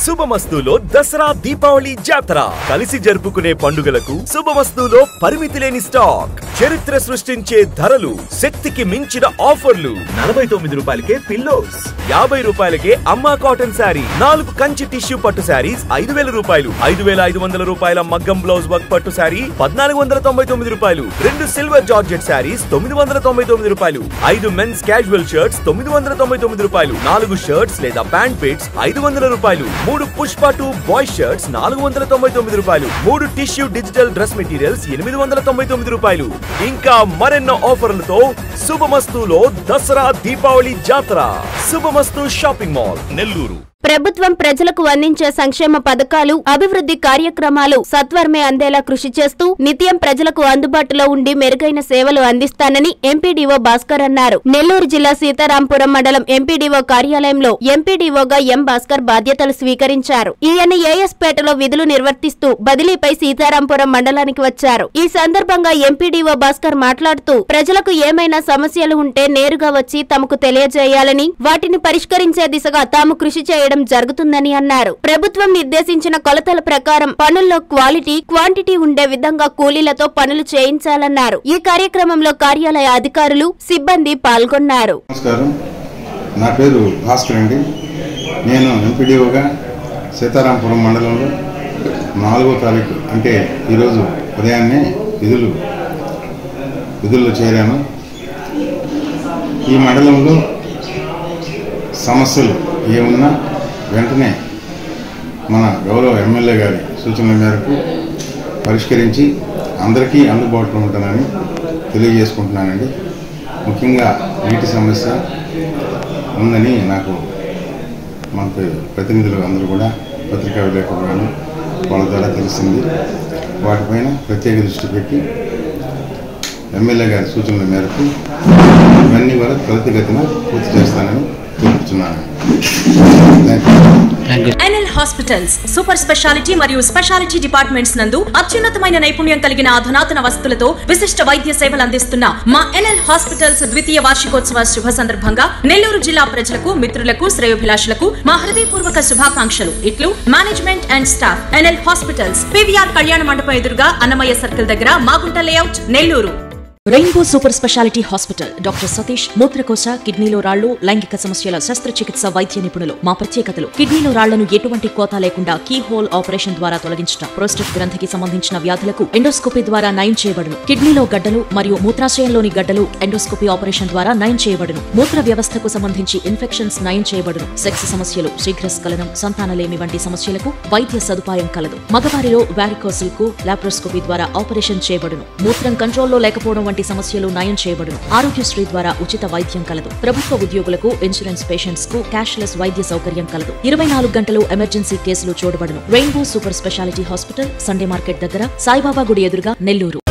శుభమస్తులో దసరా దీపావళి జాతర కలిసి జరుపుకునే పండుగలకు శుభమస్తులో పరిమితి లేని స్టాక్ చరిత్ర సృష్టించే ధరలు శక్తికి మించిన ఆఫర్లు నలభై తొమ్మిది రూపాయలకే పిల్లోస్ యాభై రూపాయలకే అమ్మా కాటన్ శారీ నాలుగు కంచి టిష్యూ పట్టు శారీస్ ఐదు వేల రూపాయలు ఐదు వేల ఐదు వందల రూపాయల మగ్గం బ్లౌజ్ వర్క్ పట్టు శారీ పద్నాలుగు వందల తొంభై తొమ్మిది రూపాయలు రెండు సిల్వర్ జార్జెట్ శారీస్ తొమ్మిది వందల తొంభై తొమ్మిది రూపాయలు ఐదు మెన్స్ క్యాజువల్ షర్ట్స్ తొమ్మిది వందల తొంభై తొమ్మిది రూపాయలు నాలుగు షర్ట్స్ లేదా ప్యాంట్ పిట్స్ ఐదు వందల రూపాయలు మూడు పుష్ప టూ బాయ్ షర్ట్స్ నాలుగు వందల తొంభై తొమ్మిది రూపాయలు మూడు టిష్యూ డిజిటల్ డ్రెస్ మెటీరియల్స్ ఎనిమిది వందల తొంభై తొమ్మిది రూపాయలు ఇంకా మరెన్నో ఆఫర్లతో శుభమస్తులో దసరా దీపావళి జాతర శుభమస్తు షాపింగ్ మాల్ నెల్లూరు ప్రభుత్వం ప్రజలకు అందించే సంక్షేమ పథకాలు అభివృద్ధి కార్యక్రమాలు సత్వరమే అందేలా కృషి చేస్తూ నిత్యం ప్రజలకు అందుబాటులో ఉండి మెరుగైన సేవలు అందిస్తానని ఎంపీడీఓ భాస్కర్ అన్నారు నెల్లూరు జిల్లా సీతారాంపురం మండలం ఎంపీడీఓ కార్యాలయంలో ఎంపీడీఓగా ఎం భాస్కర్ బాధ్యతలు స్వీకరించారు ఈయన ఏఎస్ పేటలో విధులు నిర్వర్తిస్తూ బదిలీపై సీతారాంపురం మండలానికి వచ్చారు ఈ సందర్భంగా ఎంపీడీఓ భాస్కర్ మాట్లాడుతూ ప్రజలకు ఏమైనా సమస్యలు ఉంటే నేరుగా వచ్చి తమకు తెలియజేయాలని వాటిని పరిష్కరించే దిశగా తాము కృషి చేయడం జరుగుతుందని అన్నారు ప్రభుత్వం నిర్దేశించిన కొలతల ప్రకారం పనుల్లో క్వాలిటీ క్వాంటిటీ ఉండే విధంగా కూలీలతో పనులు చేయించాలన్నారు ఈ కార్యక్రమంలో కార్యాలయ అధికారులు సిబ్బంది పాల్గొన్నారు నమస్కారం నా పేరు భాస్కర్ అండి నేను ఎంపీడీఓగా సీతారాంపురం మండలంలో నాలుగో తారీఖు అంటే ఈరోజు ఉదయాన్నే విధులు విధుల్లో చేరాను ఈ మండలంలో సమస్యలు ఏమున్నా వెంటనే మన గౌరవ ఎమ్మెల్యే గారి సూచనల మేరకు పరిష్కరించి అందరికీ అందుబాటులో ఉంటానని తెలియజేసుకుంటున్నానండి ముఖ్యంగా నీటి సమస్య ఉందని నాకు మనకు ప్రతినిధులు అందరూ కూడా పత్రికా విలేకరులను వాళ్ళ ద్వారా తెలిసింది వాటిపైన ప్రత్యేక దృష్టి పెట్టి ఎమ్మెల్యే గారి సూచనల మేరకు ఇవన్నీ కూడా త్వరితగతిన పూర్తి చేస్తానని కోరుతున్నాను thank you NL hospitals super speciality మరియు స్పెషాలిటీ డిపార్ట్మెంట్స్ నందు అత్యున్నతమైన నైపుణ్యం కలిగిన అధునాతన వసతులతో విశిష్ట వైద్య సేవలు అందిస్తున్న మా ఎన్ఎల్ హాస్పిటల్స్ ద్వితీయ వార్షికోత్సవ శుభ సందర్భంగా నెల్లూరు జిల్లా ప్రజలకు మిత్రులకు శ్రేయోభిలాషులకు మా హృదయపూర్వక శుభాకాంక్షలు ఇట్లు management and staff NL hospitals PVR కళ్యాణ మండపం ఎదురుగా అన్నమయ్య సర్కిల్ దగ్గర Magunta layout Nellore rainbow super speciality hospital doctor Satish మూత్రకోశ కిడ్నీలో రాళ్లు లైంగిక సమస్యల శస్త్రచికిత్స వైద్య నిపుణులు మా ప్రత్యేకతలు కిడ్నీలో రాళ్లను ఎటువంటి కోత లేకుండా కీ హోల్ ఆపరేషన్ ద్వారా తొలగించడం ప్రోస్టేట్ గ్రంథికి సంబంధించిన వ్యాధులకు ఎండోస్కోపీ ద్వారా నయం చేయబడును కిడ్నీలో గడ్డలు మరియు మూత్రాశయంలోని గడ్డలు ఎండోస్కోపీ ఆపరేషన్ ద్వారా నయం చేయబడును మూత్ర వ్యవస్థకు సంబంధించి ఇన్ఫెక్షన్స్ నయం చేయబడును సెక్స్ సమస్యలు శీఘ్రస్ఖలనం సంతానలేమి వంటి సమస్యలకు వైద్య సదుపాయం కలదు మగవారిలో వ్యారికోసిల్ కు లాప్రోస్కోపీ ద్వారా ఆపరేషన్ చేయబడును మూత్రం కంట్రోల్లో లేకపోవడం వంటి సమస్యలు నయం చేయబడును ఆరోగ్యశ్రీ ద్వారా ఉచిత వైద్యం కలదు ప్రభుత్వ ఉద్యోగులకు ఇన్సూరెన్స్ పేషెంట్స్ కు క్యాష్లెస్ వైద్య సౌకర్యం కలదు ఇరవై నాలుగు గంటలు ఎమర్జెన్సీ కేసులు చూడబడును rainbow super speciality hospital Sunday market దగ్గర సాయిబాబా గుడి ఎదురుగా నెల్లూరు